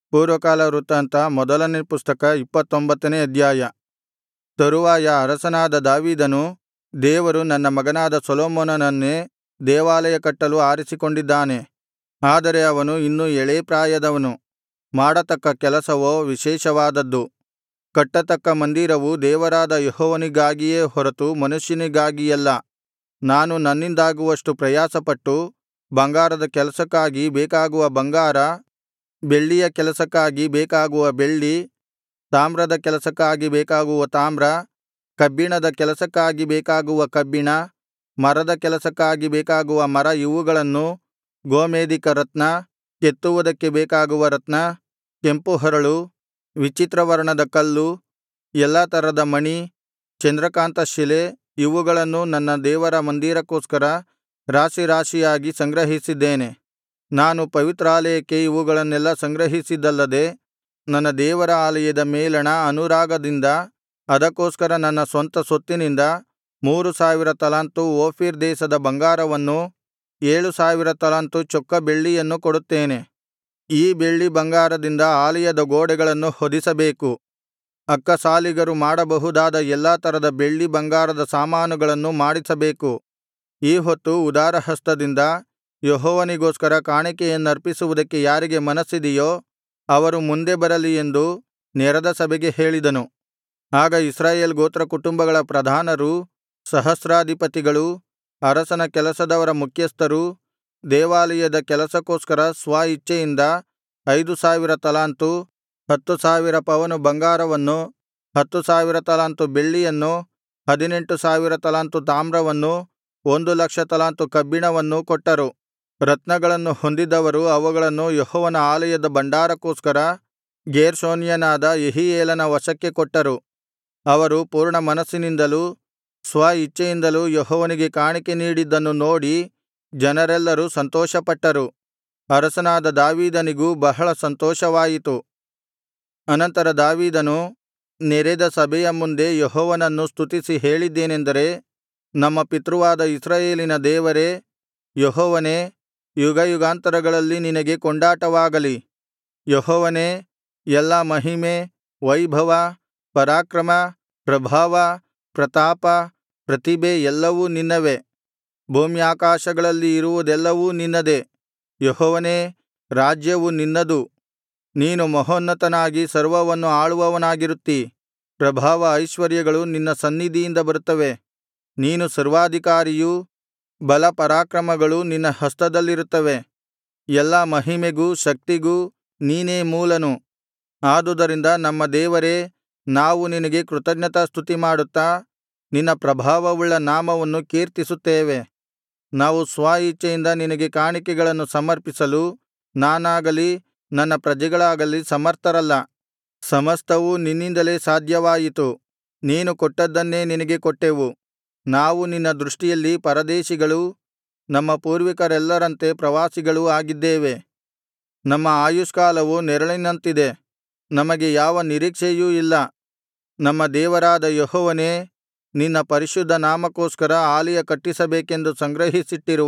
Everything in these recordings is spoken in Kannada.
ಪೂರ್ವಕಾಲ ವೃತ್ತಾಂತ ಮೊದಲನೇ ಪುಸ್ತಕ ಇಪ್ಪತ್ತೊಂಬತ್ತನೇ ಅಧ್ಯಾಯ ತರುವಾಯ ಅರಸನಾದ ದಾವೀದನು ದೇವರು ನನ್ನ ಮಗನಾದ ಸೊಲೊಮೋನನನ್ನೇ ದೇವಾಲಯ ಕಟ್ಟಲು ಆರಿಸಿಕೊಂಡಿದ್ದಾನೆ ಆದರೆ ಅವನು ಇನ್ನೂ ಎಳೇ ಪ್ರಾಯದವನು ಮಾಡತಕ್ಕ ಕೆಲಸವೋ ವಿಶೇಷವಾದದ್ದು ಕಟ್ಟತಕ್ಕ ಮಂದಿರವು ದೇವರಾದ ಯೆಹೋವನಿಗಾಗಿಯೇ ಹೊರತು ಮನುಷ್ಯನಿಗಾಗಿಯಲ್ಲ ನಾನು ನನ್ನಿಂದಾಗುವಷ್ಟು ಪ್ರಯಾಸಪಟ್ಟು ಬಂಗಾರದ ಕೆಲಸಕ್ಕಾಗಿ ಬೇಕಾಗುವ ಬಂಗಾರ ಬೆಳ್ಳಿಯ ಕೆಲಸಕ್ಕಾಗಿ ಬೇಕಾಗುವ ಬೆಳ್ಳಿ ತಾಮ್ರದ ಕೆಲಸಕ್ಕಾಗಿ ಬೇಕಾಗುವ ತಾಮ್ರ ಕಬ್ಬಿಣದ ಕೆಲಸಕ್ಕಾಗಿ ಬೇಕಾಗುವ ಕಬ್ಬಿಣ ಮರದ ಕೆಲಸಕ್ಕಾಗಿ ಬೇಕಾಗುವ ಮರ ಇವುಗಳನ್ನೂ ಗೋಮೇಧಿಕ ರತ್ನ ಕೆತ್ತುವುದಕ್ಕೆ ಬೇಕಾಗುವ ರತ್ನ ಕೆಂಪು ಹರಳು ವಿಚಿತ್ರವರ್ಣದ ಕಲ್ಲು ಎಲ್ಲಾ ತರದ ಮಣಿ ಚಂದ್ರಕಾಂತಶಿಲೆ ಇವುಗಳನ್ನೂ ನನ್ನ ದೇವರ ಮಂದಿರಕ್ಕೋಸ್ಕರ ರಾಶಿರಾಶಿಯಾಗಿ ಸಂಗ್ರಹಿಸಿದ್ದೇನೆ ನಾನು ಪವಿತ್ರಾಲಯಕ್ಕೆ ಇವುಗಳನ್ನೆಲ್ಲಾ ಸಂಗ್ರಹಿಸಿದ್ದಲ್ಲದೆ ನನ್ನ ದೇವರ ಆಲಯದ ಮೇಲಣ ಅನುರಾಗದಿಂದ ಅದಕ್ಕೋಸ್ಕರ ನನ್ನ ಸ್ವಂತ ಸೊತ್ತಿನಿಂದ ಮೂರು ಸಾವಿರ ತಲಾಂತು ಓಫೀರ್ ದೇಶದ ಬಂಗಾರವನ್ನೂ ಏಳು ಸಾವಿರ ತಲಾಂತು ಚೊಕ್ಕ ಬೆಳ್ಳಿಯನ್ನು ಕೊಡುತ್ತೇನೆ ಈ ಬೆಳ್ಳಿ ಬಂಗಾರದಿಂದ ಆಲಯದ ಗೋಡೆಗಳನ್ನು ಹೊದಿಸಬೇಕು ಅಕ್ಕಸಾಲಿಗರು ಮಾಡಬಹುದಾದ ಎಲ್ಲಾ ತರದ ಬೆಳ್ಳಿ ಬಂಗಾರದ ಸಾಮಾನುಗಳನ್ನು ಮಾಡಿಸಬೇಕು ಈ ಹೊತ್ತು ಉದಾರಹಸ್ತದಿಂದ ಯೆಹೋವನಿಗೋಸ್ಕರ ಕಾಣಿಕೆಯನ್ನರ್ಪಿಸುವುದಕ್ಕೆ ಯಾರಿಗೆ ಮನಸ್ಸಿದೆಯೋ ಅವರು ಮುಂದೆ ಬರಲಿ ಎಂದು ನೆರೆದ ಸಭೆಗೆ ಹೇಳಿದನು ಆಗ ಇಸ್ರಾಯೇಲ್ ಗೋತ್ರಕುಟುಂಬಗಳ ಪ್ರಧಾನರೂ ಸಹಸ್ರಾಧಿಪತಿಗಳೂ ಅರಸನ ಕೆಲಸದವರ ಮುಖ್ಯಸ್ಥರೂ ದೇವಾಲಯದ ಕೆಲಸಕ್ಕೋಸ್ಕರ ಸ್ವ ಇಚ್ಛೆಯಿಂದ ಐದು ಸಾವಿರ ತಲಾಂತು ಹತ್ತು ಸಾವಿರ ಪವನು ಬಂಗಾರವನ್ನು ಹತ್ತು ಸಾವಿರ ತಲಾಂತು ಬೆಳ್ಳಿಯನ್ನು ಹದಿನೆಂಟು ಸಾವಿರ ತಲಾಂತು ತಾಮ್ರವನ್ನು ಒಂದು ಲಕ್ಷ ತಲಾಂತು ಕಬ್ಬಿಣವನ್ನೂ ಕೊಟ್ಟರು ರತ್ನಗಳನ್ನು ಹೊಂದಿದ್ದವರು ಅವುಗಳನ್ನು ಯೆಹೋವನ ಆಲಯದ ಭಂಡಾರಕ್ಕೋಸ್ಕರ ಗೇರ್ಷೋನ್ಯನಾದ ಯೆಹೀಯೇಲನ ವಶಕ್ಕೆ ಕೊಟ್ಟರು ಅವರು ಪೂರ್ಣ ಮನಸ್ಸಿನಿಂದಲೂ ಸ್ವ ಇಚ್ಛೆಯಿಂದಲೂ ಯೆಹೋವನಿಗೆ ಕಾಣಿಕೆ ನೀಡಿದ್ದನ್ನು ನೋಡಿ ಜನರೆಲ್ಲರೂ ಸಂತೋಷಪಟ್ಟರು ಅರಸನಾದ ದಾವೀದನಿಗೂ ಬಹಳ ಸಂತೋಷವಾಯಿತು ಅನಂತರ ದಾವೀದನು ನೆರೆದ ಸಭೆಯ ಮುಂದೆ ಯೆಹೋವನನ್ನು ಸ್ತುತಿಸಿ ಹೇಳಿದ್ದೇನೆಂದರೆ ನಮ್ಮ ಪಿತೃವಾದ ಇಸ್ರಾಯೇಲಿನ ದೇವರೇ ಯೆಹೋವನೇ ಯುಗಯುಗಾಂತರಗಳಲ್ಲಿ ನಿನಗೆ ಕೊಂಡಾಟವಾಗಲಿ ಯೆಹೋವನೇ ಎಲ್ಲಾ ಮಹಿಮೆ ವೈಭವ ಪರಾಕ್ರಮ ಪ್ರಭಾವ ಪ್ರತಾಪ ಪ್ರತಿಭೆ ಎಲ್ಲವೂ ನಿನ್ನವೇ ಭೂಮ್ಯಾಕಾಶಗಳಲ್ಲಿ ಇರುವುದೆಲ್ಲವೂ ನಿನ್ನದೇ ಯೆಹೋವನೇ ರಾಜ್ಯವು ನಿನ್ನದು ನೀನು ಮಹೋನ್ನತನಾಗಿ ಸರ್ವವನ್ನು ಆಳುವವನಾಗಿರುತ್ತೀ ಪ್ರಭಾವ ಐಶ್ವರ್ಯಗಳು ನಿನ್ನ ಸನ್ನಿಧಿಯಿಂದ ಬರುತ್ತವೆ ನೀನು ಸರ್ವಾಧಿಕಾರಿಯೂ ಬಲ ಪರಾಕ್ರಮಗಳು ನಿನ್ನ ಹಸ್ತದಲ್ಲಿರುತ್ತವೆ ಎಲ್ಲಾ ಮಹಿಮೆಗೂ ಶಕ್ತಿಗೂ ನೀನೇ ಮೂಲನು ಆದುದರಿಂದ ನಮ್ಮ ದೇವರೇ ನಾವು ನಿನಗೆ ಕೃತಜ್ಞತಾಸ್ತುತಿಮಾಡುತ್ತಾ ನಿನ್ನ ಪ್ರಭಾವವುಳ್ಳ ನಾಮವನ್ನು ಕೀರ್ತಿಸುತ್ತೇವೆ ನಾವು ಸ್ವ ಇಚ್ಛೆಯಿಂದ ನಿನಗೆ ಕಾಣಿಕೆಗಳನ್ನು ಸಮರ್ಪಿಸಲು ನಾನಾಗಲಿ ನನ್ನ ಪ್ರಜೆಗಳಾಗಲಿ ಸಮರ್ಥರಲ್ಲ ಸಮಸ್ತವೂ ನಿನ್ನಿಂದಲೇ ಸಾಧ್ಯವಾಯಿತು ನೀನು ಕೊಟ್ಟದ್ದನ್ನೇ ನಿನಗೆ ಕೊಟ್ಟೆವು ನಾವು ನಿನ್ನ ದೃಷ್ಟಿಯಲ್ಲಿ ಪರದೇಶಿಗಳೂ ನಮ್ಮ ಪೂರ್ವಿಕರೆಲ್ಲರಂತೆ ಪ್ರವಾಸಿಗಳೂ ಆಗಿದ್ದೇವೆ ನಮ್ಮ ಆಯುಷ್ಕಾಲವು ನೆರಳಿನಂತಿದೆ ನಮಗೆ ಯಾವ ನಿರೀಕ್ಷೆಯೂ ಇಲ್ಲ ನಮ್ಮ ದೇವರಾದ ಯೆಹೋವನೇ ನಿನ್ನ ಪರಿಶುದ್ಧ ನಾಮಕ್ಕೋಸ್ಕರ ಆಲಯ ಕಟ್ಟಿಸಬೇಕೆಂದು ಸಂಗ್ರಹಿಸಿಟ್ಟಿರುವ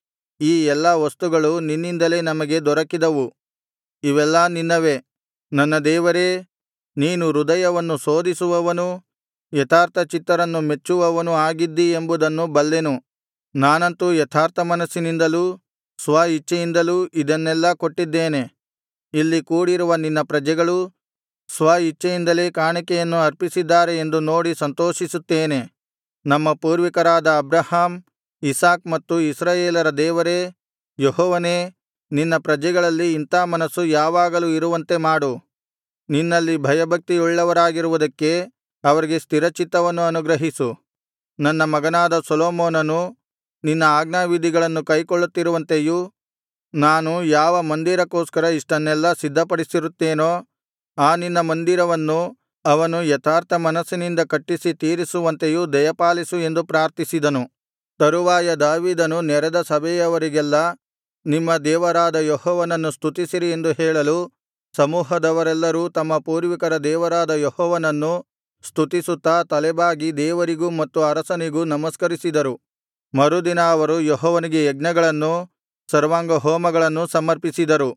ಈ ಎಲ್ಲಾ ವಸ್ತುಗಳು ನಿನ್ನಿಂದಲೇ ನಮಗೆ ದೊರಕಿದವು ಇವೆಲ್ಲಾ ನಿನ್ನವೇ ನನ್ನ ದೇವರೇ ನೀನು ಹೃದಯವನ್ನು ಶೋಧಿಸುವವನೂ ಯಥಾರ್ಥಚಿತ್ತರನ್ನು ಮೆಚ್ಚುವವನೂ ಆಗಿದ್ದೀ ಎಂಬುದನ್ನು ಬಲ್ಲೆನು ನಾನಂತೂ ಯಥಾರ್ಥಮನಸ್ಸಿನಿಂದಲೂ ಸ್ವ ಇಚ್ಛೆಯಿಂದಲೂ ಇದನ್ನೆಲ್ಲಾ ಕೊಟ್ಟಿದ್ದೇನೆ ಇಲ್ಲಿ ಕೂಡಿರುವ ನಿನ್ನ ಪ್ರಜೆಗಳೂ ಸ್ವ ಇಚ್ಛೆಯಿಂದಲೇ ಕಾಣಿಕೆಯನ್ನು ಅರ್ಪಿಸಿದ್ದಾರೆ ಎಂದು ನೋಡಿ ಸಂತೋಷಿಸುತ್ತೇನೆ ನಮ್ಮ ಪೂರ್ವಿಕರಾದ ಅಬ್ರಹಾಮ್ ಇಸಾಕ್ ಮತ್ತು ಇಸ್ರಾಯೇಲರ ದೇವರೇ ಯೆಹೋವನೇ ನಿನ್ನ ಪ್ರಜೆಗಳಲ್ಲಿ ಇಂಥಾ ಮನಸ್ಸು ಯಾವಾಗಲೂ ಇರುವಂತೆ ಮಾಡು ನಿನ್ನಲ್ಲಿ ಭಯಭಕ್ತಿಯುಳ್ಳವರಾಗಿರುವುದಕ್ಕೆ ಅವರಿಗೆ ಸ್ಥಿರಚಿತ್ತವನ್ನು ಅನುಗ್ರಹಿಸು ನನ್ನ ಮಗನಾದ ಸೊಲೊಮೋನನು ನಿನ್ನ ಆಜ್ಞಾವಿಧಿಗಳನ್ನು ಕೈಕೊಳ್ಳುತ್ತಿರುವಂತೆಯೂ ನಾನು ಯಾವ ಮಂದಿರಕ್ಕೋಸ್ಕರ ಇಷ್ಟನ್ನೆಲ್ಲಾ ಸಿದ್ಧಪಡಿಸಿರುತ್ತೇನೋ ಆ ನಿನ್ನ ಮಂದಿರವನ್ನು ಅವನು ಯಥಾರ್ಥ ಮನಸ್ಸಿನಿಂದ ಕಟ್ಟಿಸಿ ತೀರಿಸುವಂತೆಯೂ ದಯಪಾಲಿಸು ಎಂದು ಪ್ರಾರ್ಥಿಸಿದನು ತರುವಾಯ ದಾವೀದನು ನೆರೆದ ಸಭೆಯವರಿಗೆಲ್ಲಾ ನಿಮ್ಮ ದೇವರಾದ ಯೆಹೋವನನ್ನು ಸ್ತುತಿಸಿರಿ ಎಂದು ಹೇಳಲು ಸಮೂಹದವರೆಲ್ಲರೂ ತಮ್ಮ ಪೂರ್ವಿಕರ ದೇವರಾದ ಯೆಹೋವನನ್ನು ಸ್ತುತಿಸುತ್ತಾ ತಲೆಬಾಗಿ ದೇವರಿಗೂ ಮತ್ತು ಅರಸನಿಗೂ ನಮಸ್ಕರಿಸಿದರು ಮರುದಿನ ಅವರು ಯೆಹೋವನಿಗೆ ಯಜ್ಞಗಳನ್ನೂ ಸರ್ವಾಂಗಹೋಮಗಳನ್ನೂ ಸಮರ್ಪಿಸಿದರು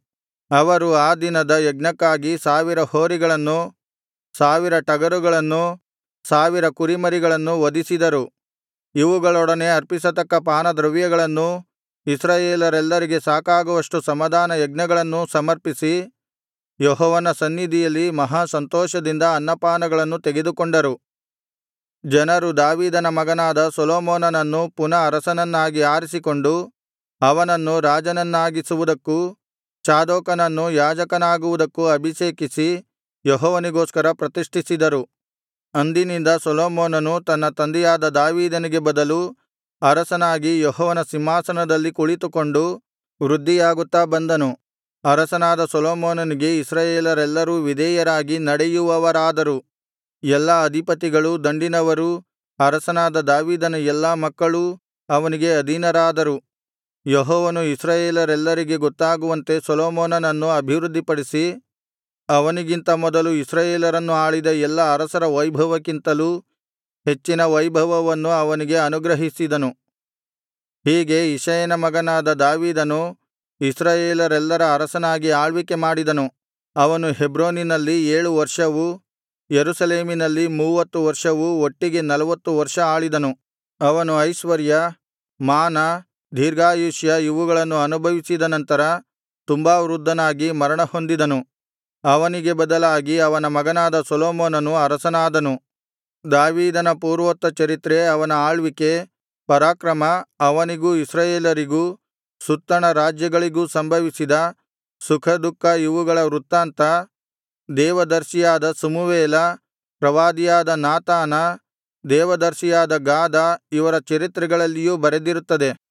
ಅವರು ಆ ದಿನದ ಯಜ್ಞಕ್ಕಾಗಿ ಸಾವಿರ ಹೋರಿಗಳನ್ನೂ ಸಾವಿರ ಟಗರುಗಳನ್ನೂ ಸಾವಿರ ಕುರಿಮರಿಗಳನ್ನೂ ವಧಿಸಿದರು ಇವುಗಳೊಡನೆ ಅರ್ಪಿಸತಕ್ಕ ಪಾನದ್ರವ್ಯಗಳನ್ನೂ ಇಸ್ರಾಯೇಲರೆಲ್ಲರಿಗೆ ಸಾಕಾಗುವಷ್ಟು ಸಮಾಧಾನ ಯಜ್ಞಗಳನ್ನೂ ಸಮರ್ಪಿಸಿ ಯೆಹೋವನ ಸನ್ನಿಧಿಯಲ್ಲಿ ಮಹಾ ಸಂತೋಷದಿಂದ ಅನ್ನಪಾನಗಳನ್ನು ತೆಗೆದುಕೊಂಡರು ಜನರು ದಾವೀದನ ಮಗನಾದ ಸೊಲೊಮೋನನನ್ನು ಪುನಃ ಅರಸನನ್ನಾಗಿ ಆರಿಸಿಕೊಂಡು ಅವನನ್ನು ರಾಜನನ್ನಾಗಿಸುವುದಕ್ಕೂ ಚಾದೋಕನನ್ನು ಯಾಜಕನಾಗುವುದಕ್ಕೂ ಅಭಿಷೇಕಿಸಿ ಯೆಹೋವನಿಗೋಸ್ಕರ ಪ್ರತಿಷ್ಠಿಸಿದರು ಅಂದಿನಿಂದ ಸೊಲೊಮೋನನು ತನ್ನ ತಂದೆಯಾದ ದಾವೀದನಿಗೆ ಬದಲು ಅರಸನಾಗಿ ಯೆಹೋವನ ಸಿಂಹಾಸನದಲ್ಲಿ ಕುಳಿತುಕೊಂಡು ವೃದ್ಧಿಯಾಗುತ್ತಾ ಬಂದನು ಅರಸನಾದ ಸೊಲೊಮೋನನಿಗೆ ಇಸ್ರಾಯೇಲರೆಲ್ಲರೂ ವಿಧೇಯರಾಗಿ ನಡೆಯುವವರಾದರು ಎಲ್ಲಾ ಅಧಿಪತಿಗಳೂ ದಂಡಿನವರೂ ಅರಸನಾದ ದಾವೀದನ ಎಲ್ಲಾ ಮಕ್ಕಳೂ ಅವನಿಗೆ ಅಧೀನರಾದರು ಯೆಹೋವನು ಇಸ್ರಾಯೇಲರೆಲ್ಲರಿಗೆ ಗೊತ್ತಾಗುವಂತೆ ಸೊಲೊಮೋನನನ್ನು ಅಭಿವೃದ್ಧಿಪಡಿಸಿ ಅವನಿಗಿಂತ ಮೊದಲು ಇಸ್ರಾಯೇಲರನ್ನು ಆಳಿದ ಎಲ್ಲಾ ಅರಸರ ವೈಭವಕ್ಕಿಂತಲೂ ಹೆಚ್ಚಿನ ವೈಭವವನ್ನು ಅವನಿಗೆ ಅನುಗ್ರಹಿಸಿದನು ಹೀಗೆ ಇಷಯನ ಮಗನಾದ ದಾವೀದನು ಇಸ್ರಾಯೇಲರೆಲ್ಲರ ಅರಸನಾಗಿ ಆಳ್ವಿಕೆ ಮಾಡಿದನು ಅವನು ಹೆಬ್ರೋನಿನಲ್ಲಿ ಏಳು ವರ್ಷವೂ ಯೆರೂಸಲೇಮಿನಲ್ಲಿ ಮೂವತ್ತು ವರ್ಷವೂ ಒಟ್ಟಿಗೆ ನಲ್ವತ್ತು ವರ್ಷ ಆಳಿದನು ಅವನು ಐಶ್ವರ್ಯ ಮಾನ ದೀರ್ಘಾಯುಷ್ಯ ಇವುಗಳನ್ನು ಅನುಭವಿಸಿದ ನಂತರ ತುಂಬಾ ವೃದ್ಧನಾಗಿ ಮರಣಹೊಂದಿದನು ಅವನಿಗೆ ಬದಲಾಗಿ ಅವನ ಮಗನಾದ ಸೊಲೊಮೋನನು ಅರಸನಾದನು ದಾವೀದನ ಪೂರ್ವೋತ್ತ ಚರಿತ್ರೆ ಅವನ ಆಳ್ವಿಕೆ ಪರಾಕ್ರಮ ಅವನಿಗೂ ಇಸ್ರಾಯೇಲರಿಗೂ ಸುತ್ತಣ ರಾಜ್ಯಗಳಿಗೂ ಸಂಭವಿಸಿದ ಸುಖದುಃಖ ಇವುಗಳ ವೃತ್ತಾಂತ ದೇವದರ್ಶಿಯಾದ ಸಮುವೇಲ ಪ್ರವಾದಿಯಾದ ನಾತಾನ ದೇವದರ್ಶಿಯಾದ ಗಾದ ಇವರ ಚರಿತ್ರೆಗಳಲ್ಲಿಯೂ ಬರೆದಿರುತ್ತದೆ